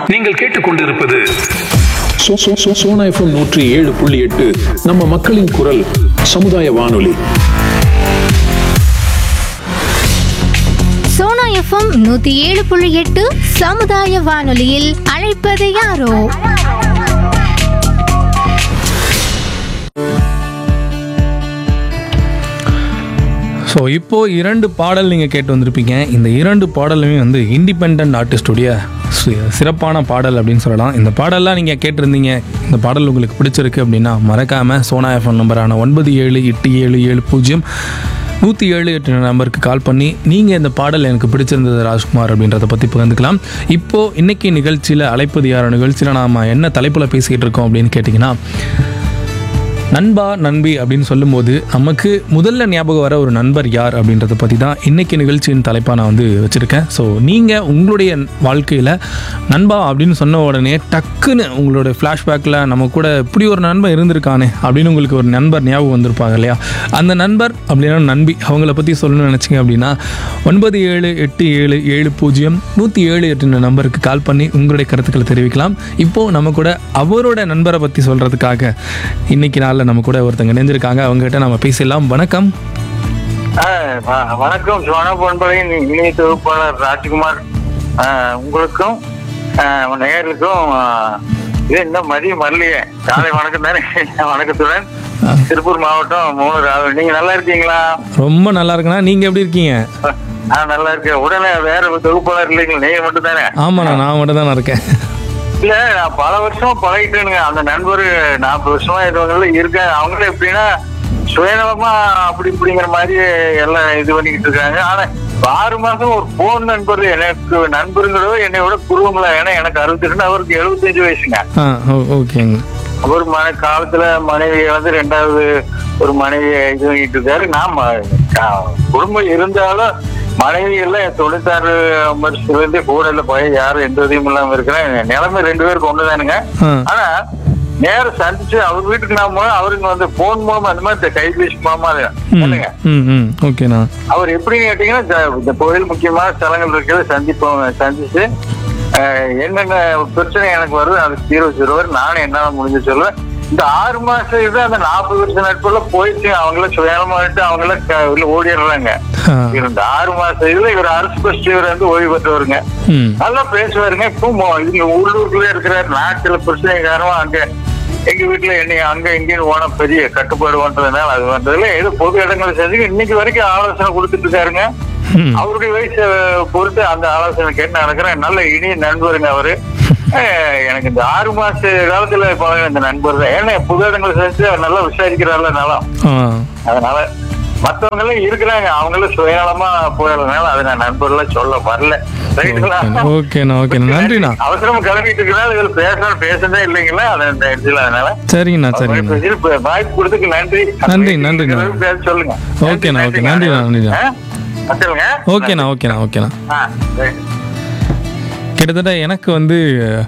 நீங்கள் கேட்டுக்கொண்டிருப்பது சோ- சோ- சோ- சோனா எஃப்எம் நூற்றி ஏழு புள்ளி எட்டு நம்ம மக்களின் குரல் சமுதாய வானொலி சோனா எஃப்எம் நூத்தி ஏழு புள்ளி எட்டு சமுதாய வானொலியில் அழைப்பது யாரோ ஸோ இப்போது இரண்டு பாடல் நீங்கள் கேட்டு வந்திருப்பீங்க இந்த இரண்டு பாடலுமே வந்து இண்டிபெண்ட் ஆர்டிஸ்டுடைய சி- சிறப்பான பாடல் அப்படின்னு சொல்லலாம் இந்த பாடல்லாம் நீங்கள் கேட்டிருந்தீங்க இந்த பாடல் உங்களுக்கு பிடிச்சிருக்கு அப்படின்னா மறக்காமல் சோனா எஃப்எம் நம்பரான ஒன்பது ஏழு எட்டு ஏழு ஏழு பூஜ்ஜியம் நூற்றி ஏழு எட்டு நம்பருக்கு கால் பண்ணி நீங்கள் இந்த பாடல் எனக்கு பிடிச்சிருந்தது ராஜ்குமார் அப்படின்றத பற்றி பகிர்ந்துக்கலாம் இப்போது இன்னைக்கு நிகழ்ச்சியில் அழைப்பது யாரோ நிகழ்ச்சியில் நாம் என்ன தலைப்பில் பேசிக்கிட்டு இருக்கோம் அப்படின்னு கேட்டிங்கன்னா நண்பா நண்பி அப்படின்னு சொல்லும்போது நமக்கு முதல்ல ஞாபகம் வர ஒரு நண்பர் யார் அப்படின்றத பற்றி தான் இன்னைக்கு நிகழ்ச்சியின் தலைப்பாக நான் வந்து வச்சுருக்கேன் ஸோ நீங்கள் உங்களுடைய வாழ்க்கையில் நண்பா அப்படின்னு சொன்ன உடனே டக்குன்னு உங்களுடைய ஃப்ளாஷ்பேக்கில் நம்ம கூட இப்படி ஒரு நண்பர் இருந்திருக்கானே அப்படின்னு உங்களுக்கு ஒரு நண்பர் ஞாபகம் வந்திருப்பாங்க இல்லையா அந்த நண்பர் அப்படின்னா நண்பி அவங்கள பற்றி சொல்லணும்னு நினச்சிங்க அப்படின்னா ஒன்பது ஏழு எட்டு ஏழு ஏழு பூஜ்ஜியம் நூற்றி ஏழு எட்டு நம்பருக்கு கால் பண்ணி உங்களுடைய கருத்துக்களை தெரிவிக்கலாம் இப்போது நம்ம கூட அவரோட நண்பரை பற்றி சொல்கிறதுக்காக இன்னைக்கு நாளில் நம்ம கூட ஒருத்தங்க இணைஞ்சிருக்காங்க அவங்ககிட்ட நம்ம பேசலாம் வணக்கம் ஆ, வ- வணக்கம் சோனா பொன்பலையின் இணைய தொகுப்பாளர் ராஜ்குமார் ஆ, உங்களுக்கும் ஆ, நேயர்களுக்கும் ஆ, இது இன்னும் மதியம் வரலையே காலை வணக்கம் தானே வணக்கத்துடன் திருப்பூர் மாவட்டம் மூணு ராவல் நீங்க நல்லா இருக்கீங்களா ரொம்ப நல்லா இருக்குண்ணா நீங்கள் எப்படி இருக்கீங்க ஆ நல்லா இருக்கேன் உடனே வேற ஒரு தொகுப்பாளர் இல்லைங்களா நீங்க மட்டும் தானே ஆமாண்ணா நான் மட்டும் தான் இருக்கேன் இல்ல நான் பல வருஷம் பழகிட்டேனுங்க அந்த நண்பர் நாற்பது வருஷமா இருக்கவங்கள இருக்கேன் அவங்களும் எப்படின்னா சுயநலமா அப்படி இப்படிங்கிற மாதிரி எல்லாம் இது பண்ணிக்கிட்டு இருக்காங்க ஆனா இப்ப ஆறு மாசம் ஒரு போன் நண்பர் எனக்கு நண்பருங்கிறத என்னை விட குருவங்களா ஏன்னா எனக்கு அறுபத்தி அவருக்கு எழுபத்தஞ்சு வயசுங்க ஆ ஓ- ஓகேங்க அவர் மன காலத்துல மனைவி வந்து ரெண்டாவது ஒரு மனைவி இது பண்ணிட்டு இருக்காரு நான் ம- கா- குடும்பம் இருந்தாலும் மனைவி எல்லாம் என் தொண்ணூத்தாறு வருஷத்துல இருந்து கூட இல்ல பையன் யாரும் எந்த உதவியும் இல்லாம இருக்கிறேன் நிலைமை ரெண்டு பேருக்கு ஒண்ணுதானுங்க ஆ ஆனா நேரம் சந்திச்சு அவர் வீட்டுக்கு நாம அவருக்கு வந்து போன் மூலமா அந்த மாதிரி இந்த கைபேசி மூலமா அது ம் என்னங்க ம் ம் ஓகேண்ணா அவர் எப்படின்னு கேட்டீங்கன்னா இந்த- இந்த கோயில் முக்கியமான ஸ்தலங்கள் இருக்கிறத சந்திப்போம் சந்திச்சு அஹ், என்னென்ன பிரச்சனை எனக்கு வருது அதுக்கு தீர்வு சொல்லுவார் நானும் என்னால முடிஞ்சு சொல்லுவேன் இந்த ஆறு மாசம் இது அந்த நாற்பது வருஷம் நட்புல போயிடுச்சு அவங்கள சுயமாட்டு அவங்கள க- உள்ள ஓடிடுறாங்க ஆ இந்த ஆறு மாசம் இதுல இவர் அரசு பஸ் இவர் வந்து ஓய்வு பெற்றவருங்க ம் நல்லா பேசுவாருங்க இப்போ மோ- இங்க உள்ளூர்க்குள்ளே இருக்கிறார் நாட்டுல பிரச்சனை காரணமா அங்க எங்க வீட்டுல என்னை அங்க இங்கேயும் ஓன பெரிய கட்டுப்பாடு பண்றதுனால அது பண்றதுல ஏதோ பொது இடங்களை செஞ்சு இன்னைக்கு வரைக்கும் ஆலோசனை கொடுத்துட்டு இருக்காருங்க ம் அவருடைய வயசை பொறுத்து அந்த ஆலோசனை கேட்டு நடக்கிறேன் நல்ல இனிய நண்பருங்க அவரு அஹ் எனக்கு இந்த ஆறு மாச காலத்துல பழகின இந்த நண்பர் தான் ஏன்னா புது இடங்களை செஞ்சு அவர் நல்லா விசாரிக்கிறாருல நல்லா ஆ அதனால மத்தவங்க எல்லாம் இருக்கிறாங்க அவங்களும் சுயநலமா போயிடுறதுனால அதை நான் நண்பர்லாம் சொல்ல வரல ரைட்டுங்களா ஓகேண்ணா ஓகேண்ணா ஓகேண்ணா நன்றிண்ணா அவசரமா கிளம்பிட்டு இருக்கிறனால இதுல பேசணும் பேசுறதே இல்லைங்களா அது இந்த இடத்துல அதனால சரிங்கண்ணா சரிங்கண்ணா பேசி- இப்ப வாய்ப்பு கொடுத்துக்கு நன்றி நன்றி, நன்றிண்ணா. பேச சொல்லுங்க ஓகேண்ணா, ஓகே. நன்றிண்ணா, நன்றிண்ணா. ஆ, சொல்லுங்க ஓகேண்ணா ஓகேண்ணா ஓகேண்ணா ஆ, ரைட். கிட்டத்தட்ட எனக்கு வந்து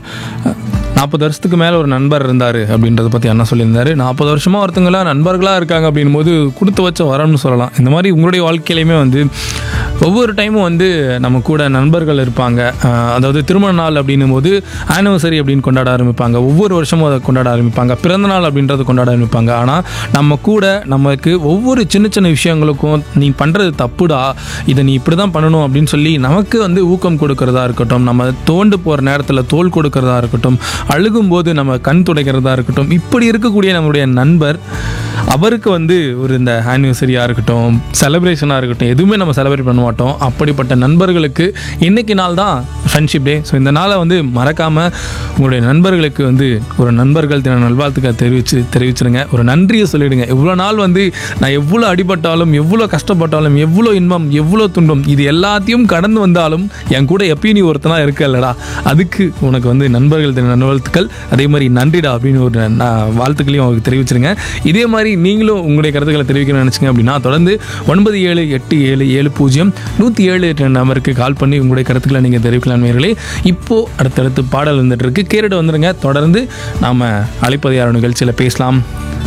நாற்பது வருஷத்துக்கு மேலே ஒரு நண்பர் இருந்தார் அப்படின்றத பற்றி அண்ணா சொல்லியிருந்தாரு நாற்பது வருஷமாக ஒருத்தங்களாம் நண்பர்களாக இருக்காங்க அப்படின் போது கொடுத்து வச்ச வரம்னு சொல்லலாம் இந்த மாதிரி உங்களுடைய வாழ்க்கையிலையுமே வந்து ஒவ்வொரு டைமும் வந்து நம்ம கூட நண்பர்கள் இருப்பாங்க அஹ் அதாவது திருமண நாள் அப்படின்னும் போது ஆனிவர்சரி அப்படின்னு கொண்டாட ஆரம்பிப்பாங்க ஒவ்வொரு வருஷமும் அதை கொண்டாட ஆரம்பிப்பாங்க பிறந்த நாள் அப்படின்றத கொண்டாட ஆரம்பிப்பாங்க ஆனால் நம்ம கூட நமக்கு ஒவ்வொரு சின்ன சின்ன விஷயங்களுக்கும் நீ பண்ணுறது தப்புடா இதை நீ இப்படி தான் பண்ணணும் அப்படின்னு சொல்லி நமக்கு வந்து ஊக்கம் கொடுக்கறதா இருக்கட்டும் நம்ம தோண்டு போகிற நேரத்தில் தோல் கொடுக்கறதா இருக்கட்டும் அழுகும்போது நம்ம கண் துடைக்கிறதா இருக்கட்டும் இப்படி இருக்கக்கூடிய நம்மளுடைய நண்பர் அவருக்கு வந்து ஒரு இந்த ஆனிவர்சரியாக இருக்கட்டும் செலிப்ரேஷனாக இருக்கட்டும் எதுவுமே நம்ம செலிப்ரேட் பண்ண மாட்டோம் அப்படிப்பட்ட நண்பர்களுக்கு இன்னைக்கு நாள் தான் ஃப்ரெண்ட்ஷிப் டே ஸோ இந்த நாளை வந்து மறக்காமல் உங்களுடைய நண்பர்களுக்கு வந்து ஒரு நண்பர்கள் தின நல்வாழ்த்துக்களை தெரிவிச்சு தெரிவிச்சிருங்க ஒரு நன்றியை சொல்லிடுங்க இவ்வளோ நாள் வந்து நான் எவ்வளோ அடிபட்டாலும் எவ்வளோ கஷ்டப்பட்டாலும் எவ்வளோ இன்பம் எவ்வளோ துன்பம் இது எல்லாத்தையும் கடந்து வந்தாலும் என் கூட எப்பயும் நீ ஒருத்தனா இருக்கல்லடா அதுக்கு உனக்கு வந்து நண்பர்கள் தின நல்வாழ்த்துக்கள் அதே மாதிரி நன்றிடா அப்படின்னு ஒரு நான் வாழ்த்துக்களையும் அவருக்கு தெரிவிச்சிருங்க இதே மாதிரி நீங்களும் உங்களுடைய கருத்துக்களை தெரிவிக்கணும்னு நினச்சிங்க அப்படின்னா தொடர்ந்து ஒன்பது ஏழு எட்டு ஏழு ஏழு பூஜ்ஜியம் நூற்றி ஏழு எட்டு நம்பருக்கு கால் பண்ணி உங்களுடைய கருத்துக்களை நீங்கள் தெரிவிக்கலாம் நேர்களே இப்போது அடுத்தடுத்து பாடல் வந்துட்டு இருக்கு கேட்டுட்டு வந்துடுங்க தொடர்ந்து நாம் அழைப்பது யாரோ நிகழ்ச்சியில் பேசலாம்